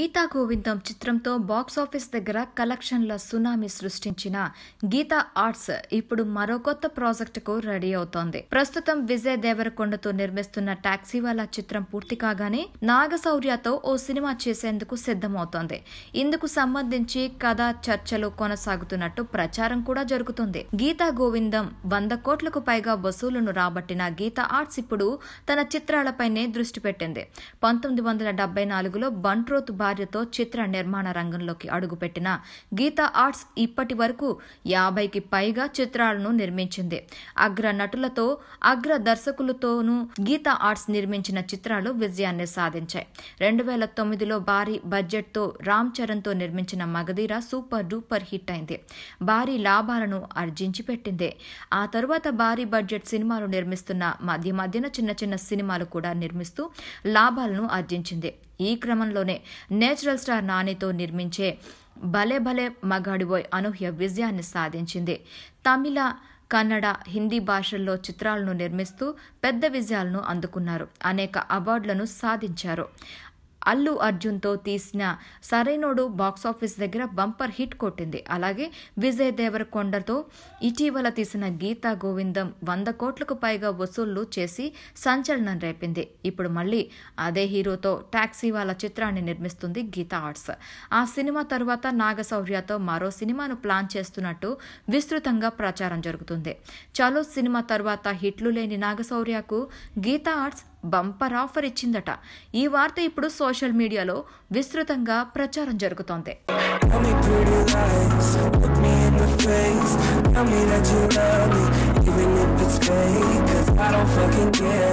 గీతా గోవిందం చిత్రంతో బాక్సాఫీస్ దగ్గర కలెక్షన్ల సునామీ సృష్టించిన గీతా ఆర్ట్స్ ఇప్పుడు మరో కొత్త ప్రాజెక్టుకు రెడీ అవుతోంది ప్రస్తుతం విజయ్ దేవరకొండతో నిర్మిస్తున్న టాక్సీవాలా చిత్రం పూర్తి కాగానే నాగశౌర్యతో ఓ సినిమా చేసేందుకు సిద్ధమవుతోంది ఇందుకు సంబంధించి కథ చర్చలు కొనసాగుతున్నట్టు ప్రచారం కూడా జరుగుతుంది గీతా గోవిందం వంద కోట్లకు పైగా వసూలును రాబట్టిన గీతా ఆర్ట్స్ ఇప్పుడు తన చిత్రాలపైనే దృష్టి పెట్టింది పంతొమ్మిది వందల డెబ్బై నాలుగులో బంట్రోత్ భార్యతో చిత్ర నిర్మాణ రంగంలోకి అడుగుపెట్టిన గీతా ఆర్ట్స్ ఇప్పటి వరకు యాభైకి పైగా చిత్రాలను నిర్మించింది అగ్ర నటులతో అగ్ర దర్శకులతోనూ గీతా ఆర్ట్స్ నిర్మించిన చిత్రాలు విజయాన్ని సాధించాయి రెండు వేల తొమ్మిదిలో భారీ బడ్జెట్తో రామ్ చరణ్తో నిర్మించిన మగధీర సూపర్ డూపర్ హిట్ అయింది భారీ లాభాలను ఆర్జించి పెట్టింది ఆ తరువాత భారీ బడ్జెట్ సినిమాలు నిర్మిస్తున్న మధ్య మధ్యన చిన్న చిన్న సినిమాలు కూడా నిర్మిస్తూ లాభాలను ఆర్జించింది ఈ క్రమంలోనే నేచురల్ స్టార్ నానితో నిర్మించే భలే భలే మగాడిబోయ్ అనూహ్య విజయాన్ని సాధించింది తమిళ కన్నడ హిందీ భాషల్లో చిత్రాలను నిర్మిస్తూ పెద్ద విజయాలను అందుకున్నారు అనేక అవార్డులను సాధించారు అల్లు అర్జున్తో తీసిన సరైనోడు బాక్సాఫీస్ దగ్గర బంపర్ హిట్ కొట్టింది అలాగే విజయ్ దేవరకొండతో ఇటీవల తీసిన గీతా గోవిందం వంద కోట్లకు పైగా వసూళ్లు చేసి సంచలనం రేపింది ఇప్పుడు మళ్ళీ అదే హీరోతో టాక్సీ వాళ్ళ చిత్రాన్ని నిర్మిస్తుంది గీతా ఆర్ట్స్ ఆ సినిమా తరువాత నాగశౌర్యతో మరో సినిమాను ప్లాన్ చేస్తున్నట్టు విస్తృతంగా ప్రచారం జరుగుతుంది చలో సినిమా తర్వాత హిట్లు లేని నాగశౌర్యకు గీతా ఆర్ట్స్ బంపర్ ఆఫర్ ఇచ్చిందట ఈ వార్త ఇప్పుడు సోషల్ మీడియాలో విస్తృతంగా ప్రచారం జరుగుతోంది Tell me pretty lies, look me in the face. Tell me that you love me, even if it's fake. Cause I don't fucking care.